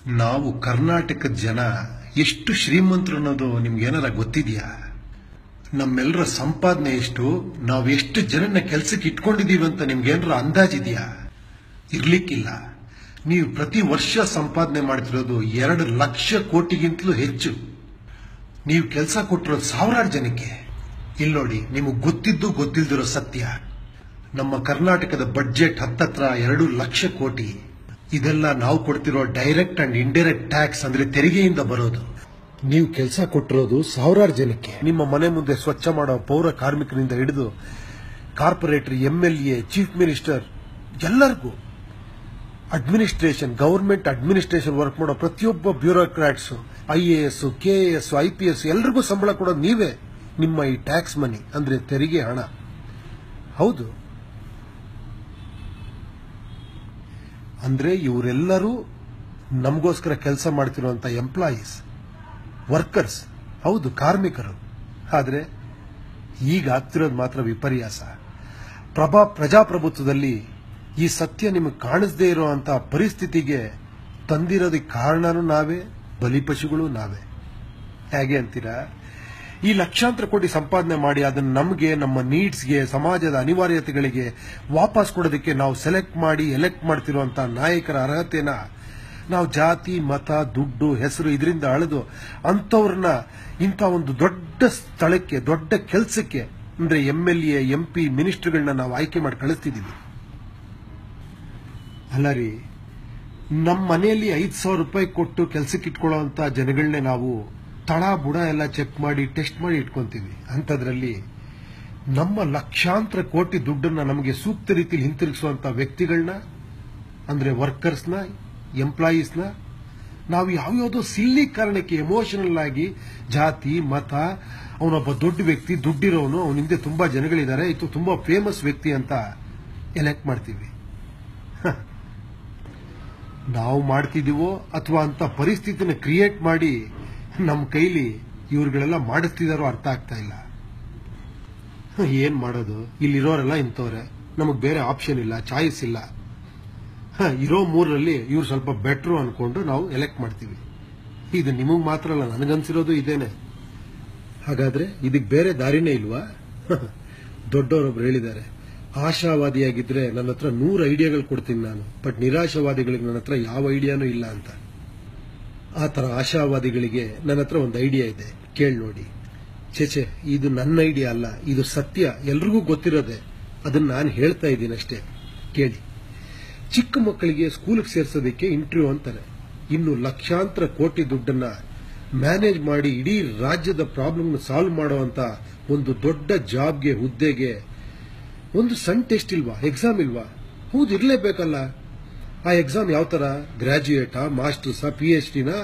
ನಾವು ಕರ್ನಾಟಕದ ಜನ ಎಷ್ಟು ಶ್ರೀಮಂತರು ಅನ್ನೋದು ನಿಮ್ಗೆ ಏನಾರ ಗೊತ್ತಿದೆಯಾ ನಮ್ಮೆಲ್ಲರ ಸಂಪಾದನೆ ಎಷ್ಟು ನಾವು ಎಷ್ಟು ಜನನ ಕೆಲಸಕ್ಕೆ ಇಟ್ಕೊಂಡಿದೀವಿ ಅಂತ ನಿಮ್ಗೆ ಏನಾರ ಅಂದಾಜಿದೆಯಾ ಇರ್ಲಿಕ್ಕಿಲ್ಲ ನೀವು ಪ್ರತಿ ವರ್ಷ ಸಂಪಾದನೆ ಮಾಡ್ತಿರೋದು ಎರಡು ಲಕ್ಷ ಕೋಟಿಗಿಂತಲೂ ಹೆಚ್ಚು ನೀವು ಕೆಲಸ ಕೊಟ್ಟಿರೋದು ಸಾವಿರಾರು ಜನಕ್ಕೆ ಇಲ್ಲಿ ನೋಡಿ ನಿಮಗೆ ಗೊತ್ತಿದ್ದು ಗೊತ್ತಿಲ್ದಿರೋ ಸತ್ಯ ನಮ್ಮ ಕರ್ನಾಟಕದ ಬಡ್ಜೆಟ್ ಹತ್ತತ್ರ ಎರಡು ಲಕ್ಷ ಕೋಟಿ ಇದೆಲ್ಲ ನಾವು ಕೊಡ್ತಿರೋ ಡೈರೆಕ್ಟ್ ಅಂಡ್ ಇಂಡೈರೆಕ್ಟ್ ಟ್ಯಾಕ್ಸ್ ಅಂದ್ರೆ ತೆರಿಗೆಯಿಂದ ಬರೋದು ನೀವು ಕೆಲಸ ಕೊಟ್ಟಿರೋದು ಸಾವಿರಾರು ಜನಕ್ಕೆ ನಿಮ್ಮ ಮನೆ ಮುಂದೆ ಸ್ವಚ್ಛ ಮಾಡೋ ಪೌರ ಕಾರ್ಮಿಕರಿಂದ ಹಿಡಿದು corporator M L A chief minister ಎಲ್ಲರಿಗೂ ಅಡ್ಮಿನಿಸ್ಟ್ರೇಷನ್ ಗವರ್ಮೆಂಟ್ ಅಡ್ಮಿನಿಸ್ಟ್ರೇಷನ್ ವರ್ಕ್ ಮಾಡೋ ಪ್ರತಿಯೊಬ್ಬ bureaucrats I A S K A S I P S ಎಲ್ರಿಗೂ ಸಂಬಳ ಕೊಡೋದು ನೀವೇ ನಿಮ್ಮ ಈ ಟ್ಯಾಕ್ಸ್ ಮನಿ ಅಂದ್ರೆ ತೆರಿಗೆ ಹಣ ಹೌದು ಅಂದ್ರೆ ಇವರೆಲ್ಲರೂ ನಮಗೋಸ್ಕರ ಕೆಲಸ ಮಾಡ್ತಿರುವಂತ ಎಂಪ್ಲಾಯೀಸ್ ವರ್ಕರ್ಸ್ ಹೌದು ಕಾರ್ಮಿಕರು ಆದ್ರೆ ಈಗ ಆಗ್ತಿರೋದು ಮಾತ್ರ ವಿಪರ್ಯಾಸ ಪ್ರಭಾ ಪ್ರಜಾಪ್ರಭುತ್ವದಲ್ಲಿ ಈ ಸತ್ಯ ನಿಮಗೆ ಕಾಣಿಸದೇ ಇರುವಂತ ಪರಿಸ್ಥಿತಿಗೆ ತಂದಿರೋದಕ್ಕೆ ಕಾರಣನೂ ನಾವೇ ಬಲಿಪಶುಗಳು ನಾವೇ ಹೇಗೆ ಅಂತೀರಾ ಈ ಲಕ್ಷಾಂತರ ಕೋಟಿ ಸಂಪಾದನೆ ಮಾಡಿ ಅದನ್ನ ನಮಗೆ ನಮ್ಮ ನೀಡ್ಸ್ಗೆ ಸಮಾಜದ ಅನಿವಾರ್ಯತೆಗಳಿಗೆ ವಾಪಸ್ ಕೊಡೋದಕ್ಕೆ ನಾವು ಸೆಲೆಕ್ಟ್ ಮಾಡಿ ಎಲೆಕ್ಟ್ ಮಾಡ್ತಿರುವಂತ ನಾಯಕರ ಅರ್ಹತೆನ ನಾವು ಜಾತಿ ಮತ ದುಡ್ಡು ಹೆಸರು ಇದರಿಂದ ಅಳೆದು ಅಂಥವ್ರನ್ನ ಇಂಥ ಒಂದು ದೊಡ್ಡ ಸ್ಥಳಕ್ಕೆ ದೊಡ್ಡ ಕೆಲಸಕ್ಕೆ ಅಂದ್ರೆ M L A M P ಮಿನಿಸ್ಟರ್ಗಳನ್ನ ನಾವು ಆಯ್ಕೆ ಮಾಡಿ ಕಳಿಸ್ತಿದ್ದೀವಿ ಅಲ್ಲ ರೀ ನಮ್ಮ ಮನೆಯಲ್ಲಿ ಐದು ಸಾವಿರ ರೂಪಾಯಿ ಕೊಟ್ಟು ಕೆಲಸಕ್ಕೆ ಇಟ್ಕೊಳ್ಳೋಂಥ ಜನಗಳನ್ನೇ ನಾವು ತಳ ಬುಡ ಎಲ್ಲ ಚೆಕ್ ಮಾಡಿ ಟೆಸ್ಟ್ ಮಾಡಿ ಇಟ್ಕೊಂತೀವಿ ಅಂಥದ್ರಲ್ಲಿ ನಮ್ಮ ಲಕ್ಷಾಂತರ ಕೋಟಿ ದುಡ್ಡನ್ನ ನಮಗೆ ಸೂಕ್ತ ರೀತಿಯಲ್ಲಿ ಹಿಂತಿರುಗಿಸುವಂತ ವ್ಯಕ್ತಿಗಳನ್ನ ಅಂದ್ರೆ ವರ್ಕರ್ಸ್ನ ಎಂಪ್ಲಾಯೀಸ್ನ ನಾವು ಯಾವ್ಯಾವುದೋ ಸಿಲ್ಲಿ ಕಾರಣಕ್ಕೆ ಎಮೋಷನಲ್ ಆಗಿ ಜಾತಿ ಮತ ಅವನೊಬ್ಬ ದೊಡ್ಡ ವ್ಯಕ್ತಿ ದುಡ್ಡಿರೋನು ಅವನ ಹಿಂದೆ ತುಂಬಾ ಜನಗಳಿದ್ದಾರೆ ಇದು ತುಂಬಾ ಫೇಮಸ್ ವ್ಯಕ್ತಿ ಅಂತ ಎಲೆಕ್ಟ್ ಮಾಡ್ತೀವಿ ಹ. ನಾವು ಮಾಡ್ತಿದೀವೋ ಅಥವಾ ಅಂತ ಪರಿಸ್ಥಿತಿನ ಕ್ರಿಯೇಟ್ ಮಾಡಿ ನಮ್ಮ ಕೈಲಿ ಇವ್ರುಗಳೆಲ್ಲ ಮಾಡಿಸ್ತಿದಾರೋ ಅರ್ಥ ಆಗ್ತಾ ಇಲ್ಲ ಹ, ಏನ್ ಮಾಡೋದು ಇಲ್ಲಿರೋರೆಲ್ಲ ಇಂಥವ್ರೆ ನಮಗ್ ಬೇರೆ ಆಪ್ಷನ್ ಇಲ್ಲ ಚಾಯ್ಸ್ ಇಲ್ಲ ಹ, ಇರೋ ಮೂರರಲ್ಲಿ ಇವ್ರು ಸ್ವಲ್ಪ ಬೆಟ್ರು ಅನ್ಕೊಂಡು ನಾವು ಎಲೆಕ್ಟ್ ಮಾಡ್ತೀವಿ ಇದು ನಿಮಗ್ ಮಾತ್ರ ಅಲ್ಲ ನನಗನ್ಸಿರೋದು ಇದೇನೆ ಹಾಗಾದ್ರೆ ಇದಕ್ಕೆ ಬೇರೆ ದಾರಿನೇ ಇಲ್ವಾ ದೊಡ್ಡವರೊಬ್ರು ಹೇಳಿದ್ದಾರೆ ಆಶಾವಾದಿಯಾಗಿದ್ರೆ ನನ್ನ ಹತ್ರ ನೂರು ಐಡಿಯಾಗಳು ಕೊಡ್ತೀನಿ ನಾನು ಬಟ್ ನಿರಾಶಾವಾದಿಗಳಿಗೆ ನನ್ನ ಹತ್ರ ಯಾವ ಐಡಿಯಾನೂ ಇಲ್ಲ ಅಂತ ಆ ತರ ಆಶಾವಾದಿಗಳಿಗೆ ನನ್ನ ಹತ್ರ ಒಂದು ಐಡಿಯಾ ಇದೆ ಕೇಳಿ ನೋಡಿ ಚೇಚೆ ಇದು ನನ್ನ ಐಡಿಯಾ ಅಲ್ಲ ಇದು ಸತ್ಯ ಎಲ್ರಿಗೂ ಗೊತ್ತಿರೋದೆ ಅದನ್ನ ನಾನು ಹೇಳ್ತಾ ಇದ್ದೀನಿ ಅಷ್ಟೇ ಕೇಳಿ ಚಿಕ್ಕ ಮಕ್ಕಳಿಗೆ ಸ್ಕೂಲ್ಗೆ ಸೇರ್ಸೋದಕ್ಕೆ ಇಂಟರ್ವ್ಯೂ ಅಂತಾರೆ ಇನ್ನು ಲಕ್ಷಾಂತರ ಕೋಟಿ ದುಡ್ಡನ್ನ ಮ್ಯಾನೇಜ್ ಮಾಡಿ ಇಡೀ ರಾಜ್ಯದ ಪ್ರಾಬ್ಲಮ್ ಸಾಲ್ವ್ ಮಾಡುವಂತ ಒಂದು ದೊಡ್ಡ ಜಾಬ್ಗೆ ಹುದ್ದೆಗೆ ಒಂದು ಸಣ್ಣ ಟೆಸ್ಟ್ ಇಲ್ವಾ ಎಕ್ಸಾಮ್ ಇಲ್ವಾ ಹೌದು ಇರಲೇಬೇಕಲ್ಲ ಆ ಎಕ್ಸಾಮ್ ಯಾವ ತರ ಗ್ರಾಜ್ಯುಯೇಟಾ ಮಾಸ್ಟರ್ಸಾ ಪಿ ಎಚ್ ಡಿನಾ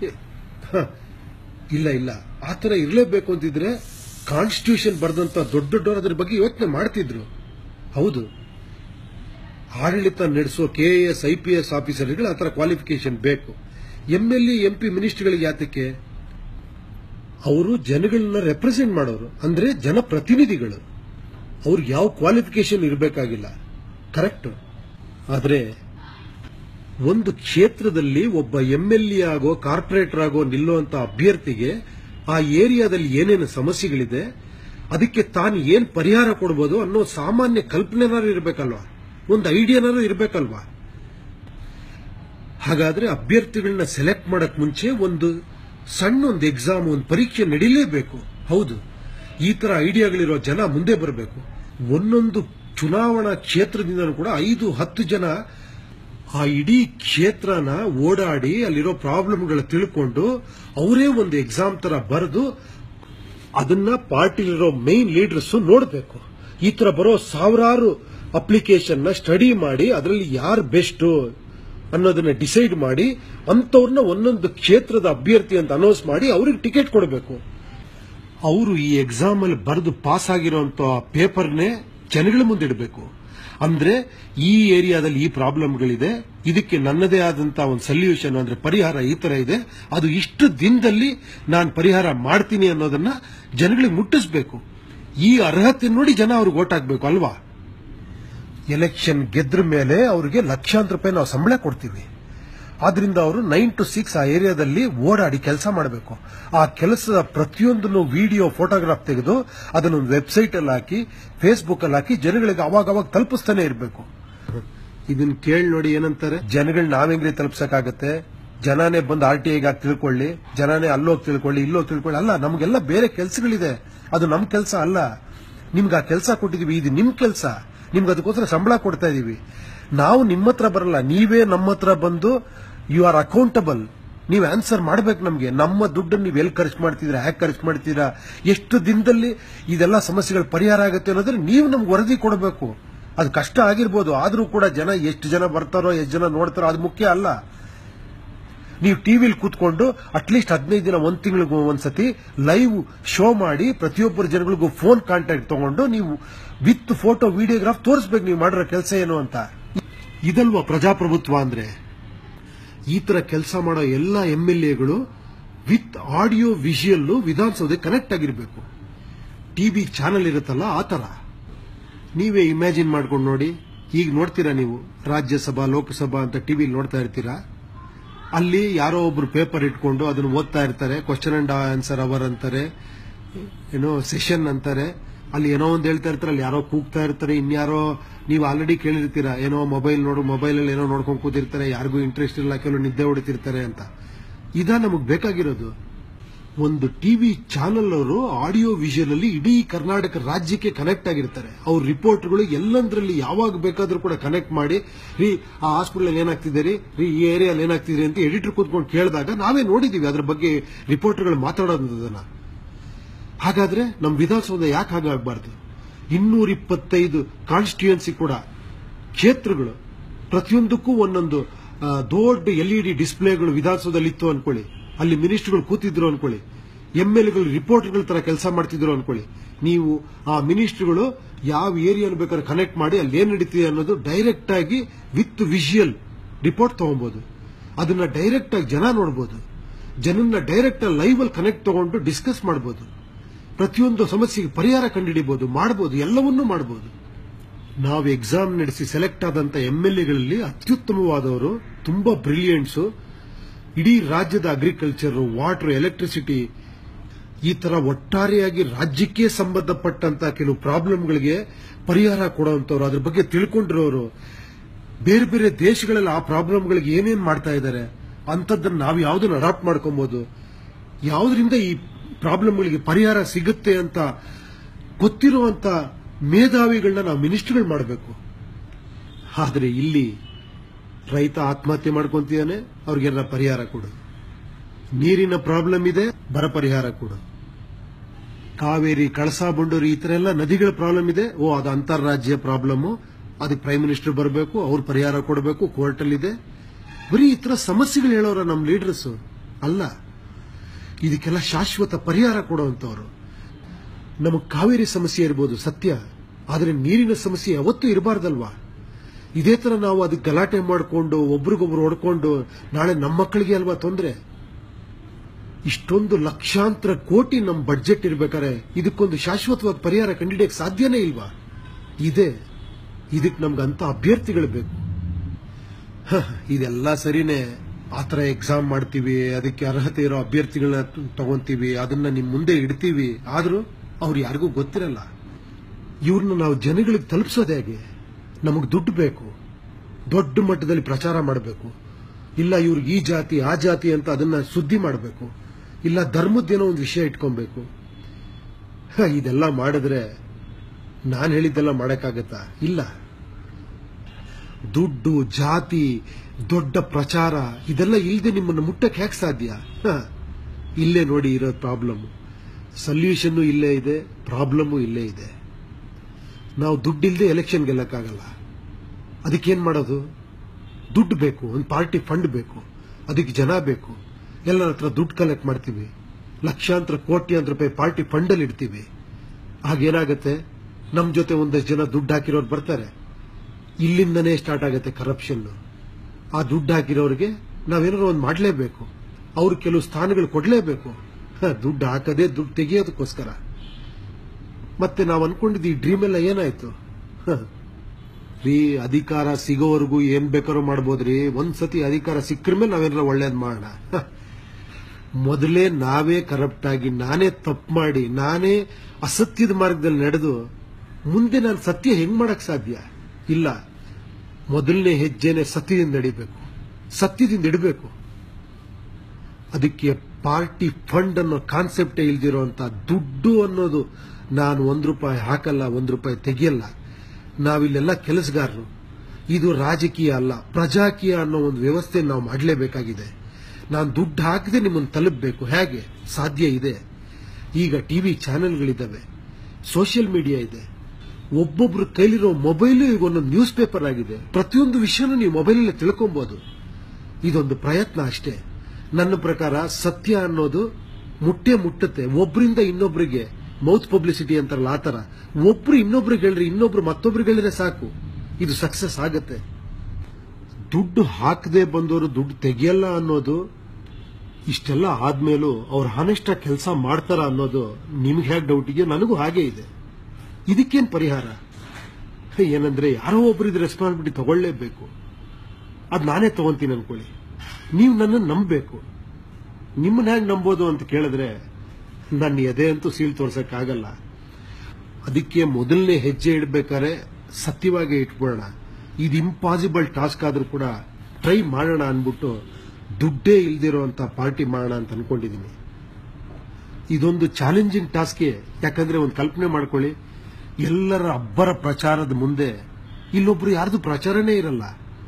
ಇಲ್ಲ ಇಲ್ಲ ಆ ತರ ಇರಲೇಬೇಕು ಅಂತಿದ್ರೆ ಕಾನ್ಸ್ಟಿಟ್ಯೂಷನ್ ಬರೆದಂತ ದೊಡ್ಡ ದೊಡ್ಡವರು ಅದ್ರ ಬಗ್ಗೆ ಯೋಚನೆ ಮಾಡ್ತಿದ್ರು ಹೌದು ಆಡಳಿತ ನಡೆಸೋ ಕೆಎಎಸ್ ಐಪಿಎಸ್ ಆಫೀಸರ್ಗಳು ಆ ತರ ಕ್ವಾಲಿಫಿಕೇಶನ್ ಬೇಕು M L A M P ಮಿನಿಸ್ಟರ್ಗಳಿಗೆ ಯಾತಕ್ಕೆ ಅವರು ಜನಗಳನ್ನ ರೆಪ್ರೆಸೆಂಟ್ ಮಾಡೋರು ಅಂದ್ರೆ ಜನಪ್ರತಿನಿಧಿಗಳು ಅವ್ರಿಗೆ ಯಾವ ಕ್ವಾಲಿಫಿಕೇಶನ್ ಇರಬೇಕಾಗಿಲ್ಲ ಕರೆಕ್ಟ್ ಆದ್ರೆ ಒಂದು ಕ್ಷೇತ್ರದಲ್ಲಿ ಒಬ್ಬ ಎಂ ಎಲ್ ಎ ಆಗೋ ಕಾರ್ಪೊರೇಟರ್ ಆಗೋ ನಿಲ್ಲುವಂತ ಅಭ್ಯರ್ಥಿಗೆ ಆ ಏರಿಯಾದಲ್ಲಿ ಏನೇನು ಸಮಸ್ಯೆಗಳಿದೆ ಅದಕ್ಕೆ ತಾನು ಏನ್ ಪರಿಹಾರ ಕೊಡಬಹುದು ಅನ್ನೋ ಸಾಮಾನ್ಯ ಕಲ್ಪನೆನಾರು ಇರಬೇಕಲ್ವಾ ಒಂದು ಐಡಿಯಾನಾರು ಇರಬೇಕಲ್ವಾ ಹಾಗಾದ್ರೆ ಅಭ್ಯರ್ಥಿಗಳನ್ನ ಸೆಲೆಕ್ಟ್ ಮಾಡಕ್ ಮುಂಚೆ ಒಂದು ಸಣ್ಣ ಒಂದು ಎಕ್ಸಾಮ್ ಒಂದು ಪರೀಕ್ಷೆ ನಡೀಲೇಬೇಕು ಹೌದು ಈ ತರ ಐಡಿಯಾಗಳಿರೋ ಜನ ಮುಂದೆ ಬರಬೇಕು ಒಂದೊಂದು ಚುನಾವಣಾ ಕ್ಷೇತ್ರದಿಂದ ಕೂಡ ಐದು ಹತ್ತು ಜನ ಆ ಇಡೀ ಕ್ಷೇತ್ರನ ಓಡಾಡಿ ಅಲ್ಲಿರೋ ಪ್ರಾಬ್ಲಮ್ಗಳ ತಿಳ್ಕೊಂಡು ಅವರೇ ಒಂದು ಎಕ್ಸಾಮ್ ತರ ಬರೆದು ಅದನ್ನ ಪಾರ್ಟಿಲಿರೋ ಮೇನ್ ಲೀಡರ್ಸ್ ನೋಡಬೇಕು ಈ ತರ ಬರೋ ಸಾವಿರಾರು ಅಪ್ಲಿಕೇಶನ್ ನ ಸ್ಟಡಿ ಮಾಡಿ ಅದರಲ್ಲಿ ಯಾರು ಬೆಸ್ಟ್ ಅನ್ನೋದನ್ನ ಡಿಸೈಡ್ ಮಾಡಿ ಅಂತವ್ರನ್ನ ಒಂದೊಂದು ಕ್ಷೇತ್ರದ ಅಭ್ಯರ್ಥಿ ಅಂತ ಅನೌನ್ಸ್ ಮಾಡಿ ಅವ್ರಿಗೆ ಟಿಕೆಟ್ ಕೊಡಬೇಕು ಅವರು ಈ ಎಕ್ಸಾಮ್ ಅಲ್ಲಿ ಬರೆದು ಪಾಸ್ ಆಗಿರುವಂತ ಪೇಪರ್ನೇ ಜನಗಳ ಮುಂದೆ ಇಡಬೇಕು ಅಂದ್ರೆ ಈ ಏರಿಯಾದಲ್ಲಿ ಈ ಪ್ರಾಬ್ಲಮ್ಗಳಿದೆ ಇದಕ್ಕೆ ನನ್ನದೇ ಆದಂತ ಒಂದು ಸೊಲ್ಯೂಷನ್ ಅಂದ್ರೆ ಪರಿಹಾರ ಈ ತರ ಇದೆ ಅದು ಇಷ್ಟು ದಿನದಲ್ಲಿ ನಾನು ಪರಿಹಾರ ಮಾಡ್ತೀನಿ ಅನ್ನೋದನ್ನ ಜನಗಳಿಗೆ ಮುಟ್ಟಿಸ್ಬೇಕು ಈ ಅರ್ಹತೆ ನೋಡಿ ಜನ ಅವ್ರಿಗೆ ಓಟ್ ಹಾಕ್ಬೇಕು ಅಲ್ವಾ ಎಲೆಕ್ಷನ್ ಗೆದ್ರ ಮೇಲೆ ಅವ್ರಿಗೆ ಲಕ್ಷಾಂತರ ರೂಪಾಯಿ ನಾವು ಸಂಬಳ ಕೊಡ್ತೀವಿ ಆದ್ರಿಂದ ಅವರು ನೈನ್ ಟು ಸಿಕ್ಸ್ ಆ ಏರಿಯಾದಲ್ಲಿ ಓಡಾಡಿ ಕೆಲಸ ಮಾಡಬೇಕು ಆ ಕೆಲಸದ ಪ್ರತಿಯೊಂದನ್ನು ವಿಡಿಯೋ ಫೋಟೋಗ್ರಾಫ್ ತೆಗೆದು ಅದನ್ನು ವೆಬ್ಸೈಟ್ ಅಲ್ಲಿ ಹಾಕಿ ಫೇಸ್ಬುಕ್ ಅಲ್ಲಿ ಹಾಕಿ ಜನಗಳಿಗೆ ಅವಾಗ ಅವಾಗ ತಲುಪಿಸ್ತಾನೆ ಇರಬೇಕು ಇದನ್ನ ಕೇಳಿ ನೋಡಿ ಏನಂತಾರೆ ಜನಗಳು ನಾವೆಂಗ್ರಿ ತಲುಪ್ಸಕ್ಕಾಗತ್ತೆ ಜನನೇ ಬಂದು ಆರ್ ಟಿ ಐಗೆ ತಿಳ್ಕೊಳ್ಳಿ ಜನನೇ ಅಲ್ಲೋಗಿ ತಿಳ್ಕೊಳ್ಳಿ ಇಲ್ಲೋಗಿ ತಿಳ್ಕೊಳ್ಳಿ ಅಲ್ಲ ನಮಗೆಲ್ಲ ಬೇರೆ ಕೆಲಸಗಳಿದೆ ಅದು ನಮ್ ಕೆಲಸ ಅಲ್ಲ ನಿಮ್ಗೆ ಆ ಕೆಲಸ ಕೊಟ್ಟಿದೀವಿ ಇದು ನಿಮ್ ಕೆಲಸ ನಿಮ್ಗೆ ಅದಕ್ಕೋಸ್ಕರ ಸಂಬಳ ಕೊಡ್ತಾ ಇದೀವಿ ನಾವು ನಿಮ್ಮ ಹತ್ರ ಬರಲ್ಲ ನೀವೇ ನಮ್ಮ ಹತ್ರ ಬಂದು ಯು ಆರ್ ಅಕೌಂಟಬಲ್ ನೀವು ಆನ್ಸರ್ ಮಾಡ್ಬೇಕು ನಮ್ಗೆ ನಮ್ಮ ದುಡ್ಡನ್ನು ನೀವು ಎಲ್ಲಿ ಖರ್ಚು ಮಾಡ್ತಿದ್ದೀರಾ ಹ್ಯಾಕ್ ಖರ್ಚು ಮಾಡ್ತೀರಾ ಎಷ್ಟು ದಿನದಲ್ಲಿ ಇದೆಲ್ಲ ಸಮಸ್ಯೆಗಳು ಪರಿಹಾರ ಆಗುತ್ತೆ ಅನ್ನೋದ್ರೆ ನೀವು ನಮ್ಗೆ ವರದಿ ಕೊಡಬೇಕು ಅದು ಕಷ್ಟ ಆಗಿರ್ಬೋದು ಆದ್ರೂ ಕೂಡ ಜನ ಎಷ್ಟು ಜನ ಬರ್ತಾರೋ ಎಷ್ಟು ಜನ ನೋಡ್ತಾರೋ ಅದು ಮುಖ್ಯ ಅಲ್ಲ ನೀವು ಟಿವಿಲಿ ಕೂತ್ಕೊಂಡು ಅಟ್ಲೀಸ್ಟ್ ಹದಿನೈದು ದಿನ ಒಂದ್ ತಿಂಗಳಿಗೂ ಒಂದ್ಸತಿ ಲೈವ್ ಶೋ ಮಾಡಿ ಪ್ರತಿಯೊಬ್ಬರ ಜನಗಳಿಗೂ ಫೋನ್ ಕಾಂಟ್ಯಾಕ್ಟ್ ತಗೊಂಡು ನೀವು ವಿತ್ ಫೋಟೋ ವಿಡಿಯೋಗ್ರಾಫ್ ತೋರಿಸ್ಬೇಕು ನೀವು ಮಾಡಿರೋ ಕೆಲಸ ಏನು ಅಂತ ಇದಲ್ವಾ ಪ್ರಜಾಪ್ರಭುತ್ವ ಅಂದ್ರೆ ಈ ತರ ಕೆಲಸ ಮಾಡೋ ಎಲ್ಲ ಎಂ ಎಲ್ ಎಗಳು ವಿತ್ ಆಡಿಯೋ ವಿಜುವಲ್ ವಿಧಾನಸೌಧಕ್ಕೆ ಕನೆಕ್ಟ್ ಆಗಿರಬೇಕು ಟಿವಿ ಚಾನೆಲ್ ಇರುತ್ತಲ್ಲ ಆ ತರ ನೀವೇ ಇಮ್ಯಾಜಿನ್ ಮಾಡ್ಕೊಂಡು ನೋಡಿ ಈಗ ನೋಡ್ತೀರಾ ನೀವು ರಾಜ್ಯಸಭಾ ಲೋಕಸಭಾ ಅಂತ ಟಿವಿ ನೋಡ್ತಾ ಇರ್ತೀರಾ ಅಲ್ಲಿ ಯಾರೋ ಒಬ್ರು ಪೇಪರ್ ಇಟ್ಕೊಂಡು ಅದನ್ನ ಓದ್ತಾ ಇರ್ತಾರೆ ಕ್ವಶನ್ ಅಂಡ್ ಆನ್ಸರ್ ಅವರ್ ಅಂತಾರೆ ಏನೋ ಸೆಷನ್ ಅಂತಾರೆ ಅಲ್ಲಿ ಏನೋ ಒಂದು ಹೇಳ್ತಾ ಇರ್ತಾರೆ ಅಲ್ಲಿ ಯಾರೋ ಕೂಗ್ತಾ ಇರ್ತಾರೆ ಇನ್ಯಾರೋ ನೀವು ಆಲ್ರೆಡಿ ಕೇಳಿರ್ತೀರಾ ಏನೋ ಮೊಬೈಲ್ ನೋಡು ಮೊಬೈಲ್ ಅಲ್ಲಿ ಏನೋ ನೋಡ್ಕೊಂಡು ಕೂತಿರ್ತಾರೆ ಯಾರಿಗೂ ಇಂಟ್ರೆಸ್ಟ್ ಇಲ್ಲ ಕೆಲವು ನಿದ್ದೆ ಹೊಡಿತಿರ್ತಾರೆ ಅಂತ ಇದಾ ನಮಗ್ ಬೇಕಾಗಿರೋದು ಒಂದು ಟಿವಿ ಚಾನೆಲ್ ಅವರು ಆಡಿಯೋ ವಿಜುವಲ್ ಅಲ್ಲಿ ಇಡೀ ಕರ್ನಾಟಕ ರಾಜ್ಯಕ್ಕೆ ಕನೆಕ್ಟ್ ಆಗಿರ್ತಾರೆ ಅವ್ರ ರಿಪೋರ್ಟ್ಗಳು ಎಲ್ಲಂದ್ರಲ್ಲಿ ಯಾವಾಗ ಬೇಕಾದ್ರೂ ಕೂಡ ಕನೆಕ್ಟ್ ಮಾಡಿ ರೀ ಆ ಹಾಸ್ಪಿಟಲ್ ಏನಾಗ್ತಿದೆ ರೀ ರೀ ಈ ಏರಿಯಾದಲ್ಲಿ ಏನಾಗ್ತಿದೆ ಅಂತ ಎಡಿಟರ್ ಕೂತ್ಕೊಂಡು ಕೇಳಿದಾಗ ನಾವೇ ನೋಡಿದೀವಿ ಅದ್ರ ಬಗ್ಗೆ ರಿಪೋರ್ಟರ್ಗಳು ಮಾತಾಡೋದನ್ನ ಹಾಗಾದ್ರೆ ನಮ್ಮ ವಿಧಾನಸೌಧ ಯಾಕೆ ಹಾಗಾಗಬಾರ್ದು ಇನ್ನೂರ ಇಪ್ಪತ್ತೈದು ಕಾನ್ಸ್ಟಿಟ್ಯೂಯನ್ಸಿ ಕೂಡ ಕ್ಷೇತ್ರಗಳು ಪ್ರತಿಯೊಂದಕ್ಕೂ ಒಂದೊಂದು ಆ, ದೊಡ್ಡ ಎಲ್ ಇ ಡಿ ಡಿಸ್ಪ್ಲೇಗಳು ವಿಧಾನಸೌಧದಲ್ಲಿ ಇತ್ತು ಅನ್ಕೊಳ್ಳಿ ಅಲ್ಲಿ ಮಿನಿಸ್ಟರ್ಗಳು ಕೂತಿದ್ರು ಅನ್ಕೊಳ್ಳಿ ಎಂ ಎಲ್ ಗಳು ರಿಪೋರ್ಟರ್ಗಳ ತರ ಕೆಲಸ ಮಾಡ್ತಿದ್ರು ಅನ್ಕೊಳ್ಳಿ ನೀವು ಆ ಮಿನಿಸ್ಟರ್ಗಳು ಯಾವ ಏರಿಯಾನ ಬೇಕಾದ್ರೆ ಕನೆಕ್ಟ್ ಮಾಡಿ ಅಲ್ಲಿ ಏನ್ ನಡೀತಿದೆ ಅನ್ನೋದು ಡೈರೆಕ್ಟ್ ಆಗಿ ವಿತ್ ವಿಜುವಲ್ ರಿಪೋರ್ಟ್ ತಗೊಬಹುದು ಅದನ್ನ ಡೈರೆಕ್ಟ್ ಆಗಿ ಜನ ನೋಡಬಹುದು ಜನನ್ನ ಡೈರೆಕ್ಟ್ ಆಗಿ ಲೈವ್ ಅಲ್ಲಿ ಕನೆಕ್ಟ್ ತಗೊಂಡು ಡಿಸ್ಕಸ್ ಮಾಡಬಹುದು ಪ್ರತಿಯೊಂದು ಸಮಸ್ಯೆಗೆ ಪರಿಹಾರ ಕಂಡುಹಿಡಿಬಹುದು ಮಾಡಬಹುದು ಎಲ್ಲವನ್ನೂ ಮಾಡಬಹುದು ನಾವು ಎಕ್ಸಾಮ್ ನಡೆಸಿ ಸೆಲೆಕ್ಟ್ ಆದಂತ ಎಂ ಎಲ್ ಎಗಳಲ್ಲಿ ಅತ್ಯುತ್ತಮವಾದವರು ತುಂಬಾ ಬ್ರಿಲಿಯಂಟ್ಸ್ ಇಡೀ ರಾಜ್ಯದ ಅಗ್ರಿಕಲ್ಚರ್ ವಾಟರ್ ಎಲೆಕ್ಟ್ರಿಸಿಟಿ ಈ ತರ ಒಟ್ಟಾರೆಯಾಗಿ ರಾಜ್ಯಕ್ಕೆ ಸಂಬಂಧಪಟ್ಟಂತ ಕೆಲವು ಪ್ರಾಬ್ಲಮ್ಗಳಿಗೆ ಪರಿಹಾರ ಕೊಡುವಂತವ್ರು ಅದ್ರ ಬಗ್ಗೆ ತಿಳ್ಕೊಂಡಿರೋರು ಬೇರೆ ಬೇರೆ ದೇಶಗಳಲ್ಲಿ ಆ ಪ್ರಾಬ್ಲಮ್ಗಳಿಗೆ ಏನೇನ್ ಮಾಡ್ತಾ ಇದ್ದಾರೆ ಅಂತದನ್ನ ನಾವು ಯಾವ್ದನ್ನ ಅಡಾಪ್ಟ್ ಮಾಡ್ಕೊಬಹುದು ಯಾವ್ದ್ರಿಂದ ಈ ಪ್ರಾಬ್ಲಮ್ಗಳಿಗೆ ಪರಿಹಾರ ಸಿಗುತ್ತೆ ಅಂತ ಗೊತ್ತಿರುವಂತ ಮೇಧಾವಿಗಳನ್ನ ನಾವು ಮಿನಿಸ್ಟರ್ಗಳು ಮಾಡಬೇಕು ಆದ್ರೆ ಇಲ್ಲಿ ರೈತ ಆತ್ಮಹತ್ಯೆ ಮಾಡ್ಕೊಂತಿದ್ದಾನೆ ಅವ್ರಿಗೆಲ್ಲ ಪರಿಹಾರ ಕೊಡು ನೀರಿನ ಪ್ರಾಬ್ಲಮ್ ಇದೆ ಬರ ಪರಿಹಾರ ಕೊಡು ಕಾವೇರಿ ಕಳಸಾ ಬಂಡೂರಿ ಈ ತರ ಎಲ್ಲ ನದಿಗಳ ಪ್ರಾಬ್ಲಮ್ ಇದೆ ಓ ಅದು ಅಂತಾರಾಜ್ಯ ಪ್ರಾಬ್ಲಮ್ ಅದಕ್ಕೆ ಪ್ರೈಮ್ ಮಿನಿಸ್ಟರ್ ಬರಬೇಕು ಅವ್ರು ಪರಿಹಾರ ಕೊಡಬೇಕು ಕೋರ್ಟ್ ಅಲ್ಲಿ ಇದೆ ಬರೀ ಈ ತರ ಸಮಸ್ಯೆಗಳು ಹೇಳೋರ ನಮ್ಮ ಲೀಡರ್ಸ್ ಅಲ್ಲ ಇದಕ್ಕೆಲ್ಲ ಶಾಶ್ವತ ಪರಿಹಾರ ಕೊಡುವಂತವ್ರು ನಮಗೆ ಕಾವೇರಿ ಸಮಸ್ಯೆ ಇರ್ಬೋದು ಸತ್ಯ ಆದರೆ ನೀರಿನ ಸಮಸ್ಯೆ ಯಾವತ್ತೂ ಇರಬಾರ್ದಲ್ವಾ ಇದೇ ತರ ನಾವು ಅದಕ್ಕೆ ಗಲಾಟೆ ಮಾಡಿಕೊಂಡು ಒಬ್ರಿಗೊಬ್ರು ಹೊಡ್ಕೊಂಡು ನಾಳೆ ನಮ್ಮ ಮಕ್ಕಳಿಗೆ ಅಲ್ವಾ ತೊಂದರೆ ಇಷ್ಟೊಂದು ಲಕ್ಷಾಂತರ ಕೋಟಿ ನಮ್ಮ ಬಡ್ಜೆಟ್ ಇರ್ಬೇಕಾದ್ರೆ ಇದಕ್ಕೊಂದು ಶಾಶ್ವತವಾದ ಪರಿಹಾರ ಕಂಡಿಡಿಯಕ್ಕೆ ಸಾಧ್ಯನೇ ಇಲ್ವಾ ಇದೆ ಇದಕ್ಕೆ ನಮ್ಗೆ ಅಂತ ಅಭ್ಯರ್ಥಿಗಳು ಬೇಕು ಹ, ಇದೆಲ್ಲ ಸರಿನೇ ಆತರ ಎಕ್ಸಾಮ್ ಮಾಡ್ತೀವಿ ಅದಕ್ಕೆ ಅರ್ಹತೆ ಇರೋ ಅಭ್ಯರ್ಥಿಗಳನ್ನ ತ- ತಗೊಂತೀವಿ ಅದನ್ನ ನಿಮ್ ಮುಂದೆ ಇಡ್ತೀವಿ ಆದ್ರೂ ಅವ್ರು ಯಾರಿಗೂ ಗೊತ್ತಿರಲ್ಲ ಇವ್ರನ್ನ ನಾವು ಜನಗಳಿಗೆ ತಲುಪಿಸೋದು ಹೇಗೆ ನಮಗೆ ದುಡ್ಡು ಬೇಕು ದೊಡ್ಡ ಮಟ್ಟದಲ್ಲಿ ಪ್ರಚಾರ ಮಾಡಬೇಕು ಇಲ್ಲ ಇವ್ರಿಗೆ ಈ ಜಾತಿ ಆ ಜಾತಿ ಅಂತ ಅದನ್ನ ಸುದ್ದಿ ಮಾಡಬೇಕು ಇಲ್ಲ ಧರ್ಮದ್ದೇನೋ ಒಂದು ವಿಷಯ ಇಟ್ಕೊಬೇಕು ಹ, ಇದೆಲ್ಲ ಮಾಡಿದ್ರೆ ನಾನು ಹೇಳಿದ್ದೆಲ್ಲ ಮಾಡಕ್ಕಾಗತ್ತಾ ಇಲ್ಲ ದುಡ್ಡು ಜಾತಿ ದೊಡ್ಡ ಪ್ರಚಾರ ಇದೆಲ್ಲ ಇಲ್ಲದೆ ನಿಮ್ಮನ್ನು ಮುಟ್ಟಕ್ಕೆ ಹೇಗೆ ಸಾಧ್ಯ ಹ, ಇಲ್ಲೇ ನೋಡಿ ಇರೋ ಪ್ರಾಬ್ಲಮ್ ಸೊಲ್ಯೂಷನ್ ಇಲ್ಲೇ ಇದೆ ಪ್ರಾಬ್ಲಮ್ಮು ಇಲ್ಲೇ ಇದೆ ನಾವು ದುಡ್ಡಿಲ್ಲದೆ ಎಲೆಕ್ಷನ್ ಗೆಲ್ಲಕ್ಕಾಗಲ್ಲ ಅದಕ್ಕೇನ್ ಮಾಡೋದು ದುಡ್ಡು ಬೇಕು ಒಂದು ಪಾರ್ಟಿ ಫಂಡ್ ಬೇಕು ಅದಕ್ಕೆ ಜನ ಬೇಕು ಎಲ್ಲರ ಹತ್ರ ದುಡ್ಡು ಕಲೆಕ್ಟ್ ಮಾಡ್ತೀವಿ ಲಕ್ಷಾಂತರ ಕೋಟ್ಯಾಂತರ ರೂಪಾಯಿ ಪಾರ್ಟಿ ಫಂಡಲ್ಲಿ ಇಡ್ತೀವಿ ಆಗೇನಾಗತ್ತೆ ನಮ್ಮ ಜೊತೆ ಒಂದಷ್ಟು ಜನ ದುಡ್ಡು ಹಾಕಿರೋರು ಬರ್ತಾರೆ ಇಲ್ಲಿಂದನೇ ಸ್ಟಾರ್ಟ್ ಆಗುತ್ತೆ ಕರಪ್ಷನ್ ಆ ದುಡ್ಡು ಹಾಕಿರೋರಿಗೆ ನಾವೇನಾದ್ರು ಒಂದು ಮಾಡಲೇಬೇಕು ಅವ್ರು ಕೆಲವು ಸ್ಥಾನಗಳು ಕೊಡಲೇಬೇಕು ದುಡ್ಡು ಹಾಕದೆ ದುಡ್ಡು ತೆಗೆಯೋದಕ್ಕೋಸ್ಕರ ಮತ್ತೆ ನಾವು ಅನ್ಕೊಂಡಿದ್ದು ಈ ಡ್ರೀಮ್ ಎಲ್ಲ ಏನಾಯ್ತು ಹ. ರೀ ಅಧಿಕಾರ ಸಿಗೋವರೆಗೂ ಏನ್ ಬೇಕಾದ್ರೂ ಮಾಡ್ಬೋದ್ರಿ ಒಂದ್ಸತಿ ಅಧಿಕಾರ ಸಿಕ್ಕರ ಮೇಲೆ ನಾವೇನಾರ ಒಳ್ಳೇದ್ ಮಾಡೋಣ ಹ. ಮೊದಲೇ ನಾವೇ ಕರಪ್ಟ್ ಆಗಿ ನಾನೇ ತಪ್ಪು ಮಾಡಿ ನಾನೇ ಅಸತ್ಯದ ಮಾರ್ಗದಲ್ಲಿ ನಡೆದು ಮುಂದೆ ನಾನು ಸತ್ಯ ಹೆಂಗ್ ಮಾಡಕ್ ಸಾಧ್ಯ ಇಲ್ಲ ಮೊದಲನೇ ಹೆಜ್ಜೆನೆ ಸತ್ಯದಿಂದ ನಡಿಬೇಕು ಸತ್ಯದಿಂದ ಇಡಬೇಕು ಅದಕ್ಕೆ ಪಾರ್ಟಿ ಫಂಡ್ ಅನ್ನೋ ಕಾನ್ಸೆಪ್ಟೇ ಇಲ್ದಿರುವಂತ ದುಡ್ಡು ಅನ್ನೋದು ನಾನು ಒಂದ್ ರೂಪಾಯಿ ಹಾಕಲ್ಲ ಒಂದ್ ರೂಪಾಯಿ ತೆಗಿಯಲ್ಲ ನಾವಿಲ್ಲೆಲ್ಲ ಕೆಲಸಗಾರರು ಇದು ರಾಜಕೀಯ ಅಲ್ಲ ಪ್ರಜಾಕೀಯ ಅನ್ನೋ ಒಂದು ವ್ಯವಸ್ಥೆ ನಾವು ಮಾಡಲೇಬೇಕಾಗಿದೆ ನಾನು ದುಡ್ಡು ಹಾಕದೆ ನಿಮ್ಮನ್ನು ತಲುಪಬೇಕು ಹೇಗೆ ಸಾಧ್ಯ ಇದೆ ಈಗ ಟಿವಿ ಚಾನೆಲ್ಗಳಿದ್ದಾವೆ ಸೋಷಿಯಲ್ ಮೀಡಿಯಾ ಇದೆ ಒಬ್ಬೊಬ್ರ ಕೈಲಿರೋ ಮೊಬೈಲು ಈಗ ಒಂದೊಂದು ನ್ಯೂಸ್ ಪೇಪರ್ ಆಗಿದೆ ಪ್ರತಿಯೊಂದು ವಿಷಯನೂ ನೀವು ಮೊಬೈಲಲ್ಲೇ ತಿಳ್ಕೊಬಹುದು ಇದೊಂದು ಪ್ರಯತ್ನ ಅಷ್ಟೇ ನನ್ನ ಪ್ರಕಾರ ಸತ್ಯ ಅನ್ನೋದು ಮುಟ್ಟೆ ಮುಟ್ಟುತ್ತೆ ಒಬ್ಬರಿಂದ ಇನ್ನೊಬ್ಬರಿಗೆ ಮೌತ್ ಪಬ್ಲಿಸಿಟಿ ಅಂತಾರಲ್ಲ ಆತರ ಒಬ್ರು ಇನ್ನೊಬ್ರಿಗೆ ಹೇಳ್ರಿ ಇನ್ನೊಬ್ರು ಮತ್ತೊಬ್ರಿಗೆ ಹೇಳಿದ್ರೆ ಸಾಕು ಇದು ಸಕ್ಸಸ್ ಆಗತ್ತೆ ದುಡ್ಡು ಹಾಕದೆ ಬಂದವರು ದುಡ್ಡು ತೆಗಿಯಲ್ಲ ಅನ್ನೋದು ಇಷ್ಟೆಲ್ಲ ಆದ್ಮೇಲೂ ಅವ್ರು ಹಾನೆಸ್ಟ್ ಕೆಲಸ ಮಾಡ್ತಾರ ಅನ್ನೋದು ನಿಮ್ಗೆ ಹೇಗೆ ಡೌಟ್ ಇದೆಯೋ ನನಗೂ ಹಾಗೆ ಇದೆ ಇದಕ್ಕೇನ್ ಪರಿಹಾರ ಏನಂದ್ರೆ ಯಾರೋ ಒಬ್ಬರಿದ್ ರೆಸ್ಪಾನ್ಸಿಬಿಲಿಟಿ ತಗೊಳ್ಳೇಬೇಕು ಅದ್ ನಾನೇ ತಗೊಂತೀನಿ ಅನ್ಕೊಳ್ಳಿ ನೀವು ನನ್ನನ್ನು ನಂಬಬೇಕು ನಿಮ್ಮನ್ನ ಹೇಗೆ ನಂಬೋದು ಅಂತ ಕೇಳಿದ್ರೆ ನನ್ನ ಎದೆ ಅಂತೂ ಸೀಲ್ ತೋರ್ಸಕ್ಕಾಗಲ್ಲ ಅದಕ್ಕೆ ಮೊದಲನೇ ಹೆಜ್ಜೆ ಇಡಬೇಕಾದ್ರೆ ಸತ್ಯವಾಗಿ ಇಟ್ಕೊಳ್ಳೋಣ ಇದು ಇಂಪಾಸಿಬಲ್ ಟಾಸ್ಕ್ ಆದ್ರೂ ಕೂಡ ಟ್ರೈ ಮಾಡೋಣ ಅನ್ಬಿಟ್ಟು ದುಡ್ಡೇ ಇಲ್ದಿರೋಂತ ಪಾರ್ಟಿ ಮಾಡೋಣ ಅಂತ ಅನ್ಕೊಂಡಿದ್ದೀನಿ ಇದೊಂದು ಚಾಲೆಂಜಿಂಗ್ ಟಾಸ್ಕೆ ಯಾಕಂದ್ರೆ ಒಂದು ಕಲ್ಪನೆ ಮಾಡ್ಕೊಳ್ಳಿ ಎಲ್ಲರ ಅಬ್ಬರ ಪ್ರಚಾರದ ಮುಂದೆ ಇಲ್ಲೊಬ್ರು ಯಾರ್ದು ಪ್ರಚಾರನೇ ಇರಲ್ಲ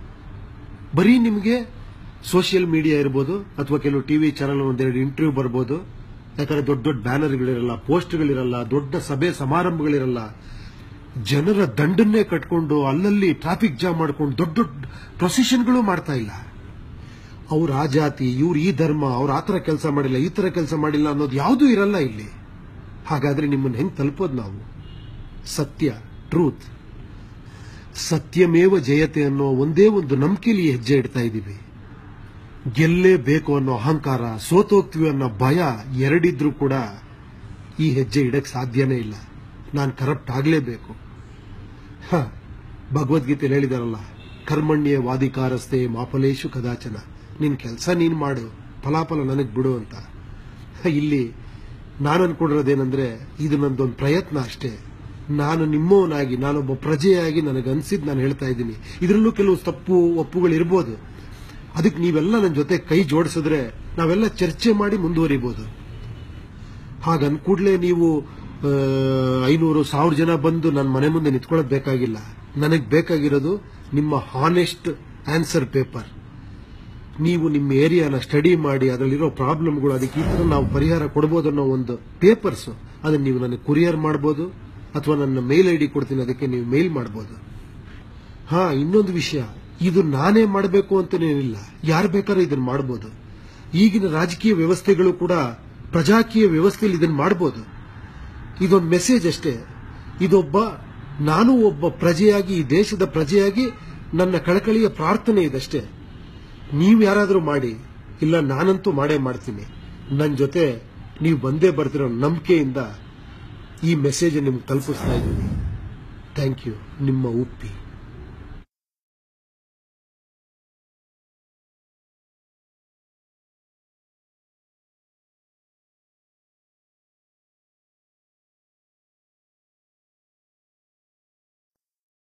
ಬರೀ ನಿಮಗೆ ಸೋಷಿಯಲ್ ಮೀಡಿಯಾ ಇರ್ಬೋದು ಅಥವಾ ಕೆಲವು ಟಿವಿ ಚಾನೆಲ್ ಒಂದೆರಡು ಇಂಟರ್ವ್ಯೂ ಬರ್ಬೋದು ಯಾಕಂದ್ರೆ ದೊಡ್ಡ ದೊಡ್ಡ ಬ್ಯಾನರ್ಗಳಿರಲ್ಲ ಪೋಸ್ಟ್ಗಳಿರಲ್ಲ ದೊಡ್ಡ ಸಭೆ ಸಮಾರಂಭಗಳಿರಲ್ಲ ಜನರ ದಂಡನ್ನೇ ಕಟ್ಕೊಂಡು ಅಲ್ಲಲ್ಲಿ ಟ್ರಾಫಿಕ್ ಜಾಮ್ ಮಾಡ್ಕೊಂಡು ದೊಡ್ಡ ದೊಡ್ಡ ಪ್ರೊಸೆಷನ್ಗಳು ಮಾಡ್ತಾ ಇಲ್ಲ ಅವ್ರ ಆ ಜಾತಿ ಇವ್ರು ಈ ಧರ್ಮ ಅವ್ರು ಆ ತರ ಕೆಲಸ ಮಾಡಿಲ್ಲ ಈ ತರ ಕೆಲಸ ಮಾಡಿಲ್ಲ ಅನ್ನೋದು ಯಾವುದೂ ಇರಲ್ಲ ಇಲ್ಲಿ ಹಾಗಾದ್ರೆ ನಿಮ್ಮನ್ನ ಹೆಂಗ್ ತಲುಪೋದು ನಾವು ಸತ್ಯ ಟ್ರೂತ್ ಸತ್ಯಮೇವ ಜಯತೆ ಅನ್ನೋ ಒಂದೇ ಒಂದು ನಂಬಿಕೆಯಲ್ಲಿ ಹೆಜ್ಜೆ ಇಡ್ತಾ ಇದ್ದೀವಿ ಗೆಲ್ಲೇಬೇಕು ಅನ್ನೋ ಅಹಂಕಾರ ಸೋತೋಗ್ತೀವಿ ಅನ್ನೋ ಭಯ ಎರಡಿದ್ರೂ ಕೂಡ ಈ ಹೆಜ್ಜೆ ಇಡಕ್ ಸಾಧ್ಯನೇ ಇಲ್ಲ ನಾನು ಕರಪ್ಟ್ ಆಗಲೇಬೇಕು ಹ ಭಗವದ್ಗೀತೆಯಲ್ಲಿ ಹೇಳಿದಾರಲ್ಲ ಕರ್ಮಣ್ಯ ವಾದಿಕಾರಸ್ತೆ ಮಾಫಲೇಶು ಕದಾಚನ ನಿನ್ ಕೆಲಸ ನೀನ್ ಮಾಡು ಫಲಾಫಲ ನನಗ್ ಬಿಡು ಅಂತ ಹ, ಇಲ್ಲಿ ನಾನು ಅನ್ಕೊಂಡಿರೋದೇನೆಂದ್ರೆ ಇದು ನಂದೊಂದು ಪ್ರಯತ್ನ ಅಷ್ಟೇ ನಾನು ನಿಮ್ಮವನಾಗಿ ನಾನೊಬ್ಬ ಪ್ರಜೆಯಾಗಿ ನನಗನ್ಸಿದ್ ನಾನು ಹೇಳ್ತಾ ಇದ್ದೀನಿ ಇದರಲ್ಲೂ ಕೆಲವು ತಪ್ಪು ಒಪ್ಪುಗಳು ಇರ್ಬೋದು ಅದಕ್ಕೆ ನೀವೆಲ್ಲ ನನ್ನ ಜೊತೆ ಕೈ ಜೋಡಿಸಿದ್ರೆ ನಾವೆಲ್ಲ ಚರ್ಚೆ ಮಾಡಿ ಮುಂದುವರಿಬಹುದು ಹಾಗನ್ ಕೂಡಲೇ ನೀವು ಆ, ಐನೂರು ಸಾವಿರ ಜನ ಬಂದು ನನ್ನ ಮನೆ ಮುಂದೆ ನಿಂತ್ಕೊಳ್ಳೋದು ಬೇಕಾಗಿಲ್ಲ ನನಗೆ ಬೇಕಾಗಿರೋದು ನಿಮ್ಮ ಹಾನೆಸ್ಟ್ ಆನ್ಸರ್ ಪೇಪರ್ ನೀವು ನಿಮ್ಮ ಏರಿಯಾನ ಸ್ಟಡಿ ಮಾಡಿ ಅದರಲ್ಲಿರೋ ಪ್ರಾಬ್ಲಮ್ಗಳು ಅದಕ್ಕೆ ಈ ತರ ನಾವು ಪರಿಹಾರ ಕೊಡ್ಬೋದು ಅನ್ನೋ ಒಂದು ಪೇಪರ್ಸ್ ಅದನ್ನ ನೀವು ನನಗೆ ಕುರಿಯರ್ ಮಾಡ್ಬೋದು ಅಥವಾ ನನ್ನ ಮೇಲ್ ಐ ಡಿ ಕೊಡ್ತೀನಿ ಅದಕ್ಕೆ ನೀವು ಮೇಲ್ ಮಾಡ್ಬೋದು ಹಾ ಇನ್ನೊಂದು ವಿಷಯ ಇದು ನಾನೇ ಮಾಡಬೇಕು ಅಂತನೇನಿಲ್ಲ ಯಾರು ಬೇಕಾದ್ರೂ ಇದನ್ನ ಮಾಡಬಹುದು ಈಗಿನ ರಾಜಕೀಯ ವ್ಯವಸ್ಥೆಗಳು ಕೂಡ ಪ್ರಜಾಕೀಯ ವ್ಯವಸ್ಥೆಯಲ್ಲಿ ಇದನ್ನ ಮಾಡಬಹುದು ಇದೊಂದು ಮೆಸೇಜ್ ಅಷ್ಟೇ ಇದೊಬ್ಬ ನಾನು ಒಬ್ಬ ಪ್ರಜೆಯಾಗಿ ಈ ದೇಶದ ಪ್ರಜೆಯಾಗಿ ನನ್ನ ಕಳಕಳಿಯ ಪ್ರಾರ್ಥನೆ ಇದಷ್ಟೇ ನೀವು ಯಾರಾದರೂ ಮಾಡಿ ಇಲ್ಲ ನಾನಂತೂ ಮಾಡೇ ಮಾಡ್ತೀನಿ ನನ್ನ ಜೊತೆ ನೀವು ಬಂದೇ ಬರ್ತಿರೋ ನಂಬಿಕೆಯಿಂದ ಈ ಮೆಸೇಜ್ ನಿಮ್ಗೆ ತಲುಪಿಸ್ತಾ ಇದ್ದೀನಿ ಥ್ಯಾಂಕ್ ಯು ನಿಮ್ಮ ಉಪ್ಪಿ